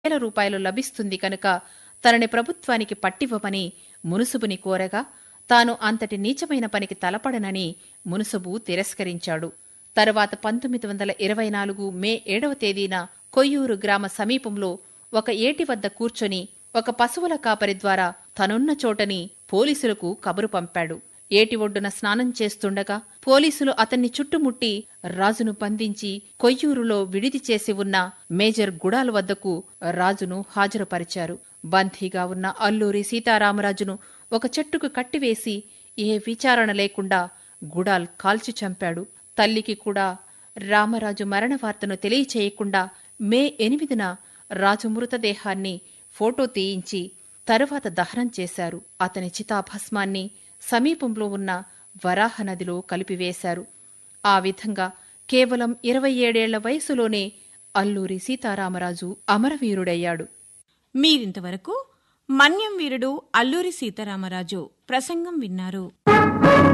వేల రూపాయలు లభిస్తుంది కనుక తనని ప్రభుత్వానికి పట్టివ్వమని మునుసుబుని కోరగా తాను అంతటి నీచమైన పనికి తలపడనని మునుసుబు తిరస్కరించాడు తరువాత పంతొమ్మిది వందల ఇరవై నాలుగు మే ఏడవ తేదీన కొయ్యూరు గ్రామ సమీపంలో ఒక ఏటి వద్ద కూర్చొని ఒక పశువుల కాపరి ద్వారా తనున్న చోటని పోలీసులకు కబురు పంపాడు ఏటి ఒడ్డున స్నానం చేస్తుండగా పోలీసులు అతన్ని చుట్టుముట్టి రాజును బంధించి కొయ్యూరులో విడిది చేసి ఉన్న మేజర్ గుడాల్ వద్దకు రాజును హాజరుపరిచారు బందీగా ఉన్న అల్లూరి సీతారామరాజును ఒక చెట్టుకు కట్టివేసి ఏ విచారణ లేకుండా గుడాల్ కాల్చి చంపాడు తల్లికి కూడా రామరాజు మరణ వార్తను తెలియచేయకుండా మే ఎనిమిదిన రాజు మృతదేహాన్ని ఫోటో తీయించి తరువాత దహనం చేశారు అతని చితాభస్మాన్ని సమీపంలో ఉన్న వరాహ నదిలో కలిపివేశారు ఆ విధంగా కేవలం ఇరవై ఏడేళ్ల వయసులోనే అల్లూరి సీతారామరాజు అమరవీరుడయ్యాడు మీరింతవరకు మన్యం వీరుడు అల్లూరి సీతారామరాజు ప్రసంగం విన్నారు